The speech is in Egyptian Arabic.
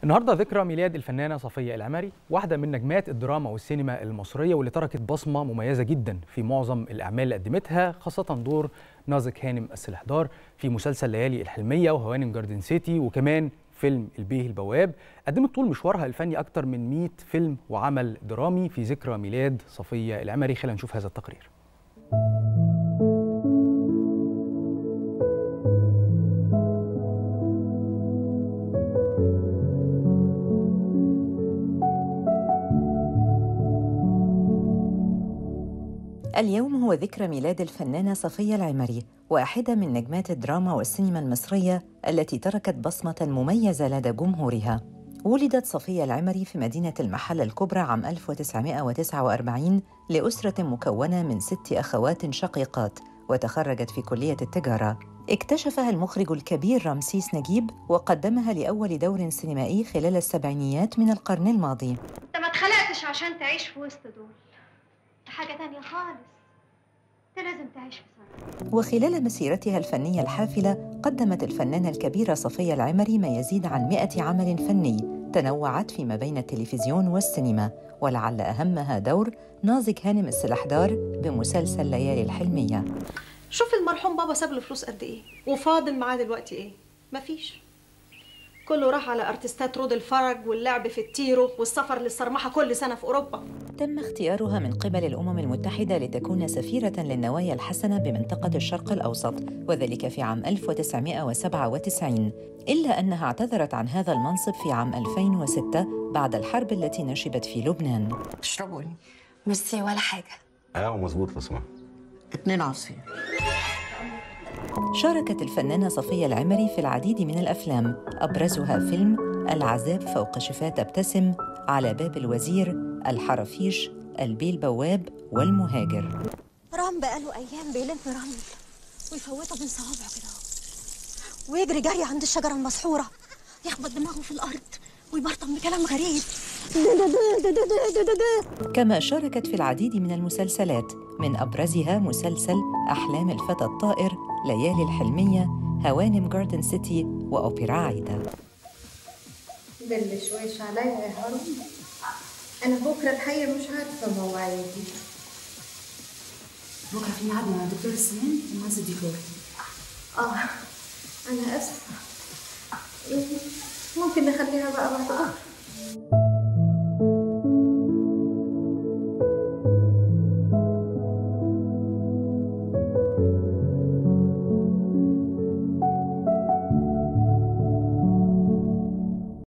النهارده ذكرى ميلاد الفنانه صفيه العمري واحده من نجمات الدراما والسينما المصريه واللي تركت بصمه مميزه جدا في معظم الاعمال اللي قدمتها خاصه دور نازك هانم السلحدار في مسلسل ليالي الحلميه وهوانم جاردن سيتي وكمان فيلم البيه البواب قدمت طول مشوارها الفني اكتر من 100 فيلم وعمل درامي في ذكرى ميلاد صفيه العمري خلينا نشوف هذا التقرير اليوم هو ذكرى ميلاد الفنانة صفية العمري واحدة من نجمات الدراما والسينما المصرية التي تركت بصمة مميزة لدى جمهورها ولدت صفية العمري في مدينة المحلة الكبرى عام 1949 لأسرة مكونة من ست أخوات شقيقات وتخرجت في كلية التجارة اكتشفها المخرج الكبير رمسيس نجيب وقدمها لأول دور سينمائي خلال السبعينيات من القرن الماضي انت ما اتخلقتش عشان تعيش في وسط دول ده حاجة تانية خالص انت لازم تعيش في صراحة وخلال مسيرتها الفنية الحافلة قدمت الفنانة الكبيرة صفية العمري ما يزيد عن مئة عمل فني تنوعت فيما بين التلفزيون والسينما ولعل أهمها دور نازك هانم السلحدار بمسلسل ليالي الحلمية شوف المرحوم بابا ساب له فلوس قد ايه وفاضل معاه دلوقتي ايه مفيش كله راح على ارتستات رود الفرج واللعب في التيرو والسفر للصرمحه كل سنه في اوروبا تم اختيارها من قبل الأمم المتحدة لتكون سفيرة للنوايا الحسنة بمنطقة الشرق الأوسط وذلك في عام 1997 إلا أنها اعتذرت عن هذا المنصب في عام 2006 بعد الحرب التي نشبت في لبنان تشربوا لي ميرسي ولا حاجة اه مظبوط لو سمحت اتنين عصير شاركت الفنانة صفية العمري في العديد من الأفلام أبرزها فيلم العذاب فوق شفاة ابتسم على باب الوزير الحرافيش البيه البواب والمهاجر رام بقاله ايام بيلم رمل ويفوتها بين صوابعه كده اهو. ويجري جري عند الشجره المسحوره يخبط دماغه في الارض ويبرطم بكلام غريب كما شاركت في العديد من المسلسلات من أبرزها مسلسل أحلام الفتى الطائر ليالي الحلمية هوانم جاردن سيتي وأوبرا عايدة دل شويش عليا يا هارون انا بكره الحقيقه مش عارفه مواعيدي بكرة في ميعاد مع دكتور السنان ومهندس الديكور اه انا اسفه يعني ممكن نخليها بقى بعد بكره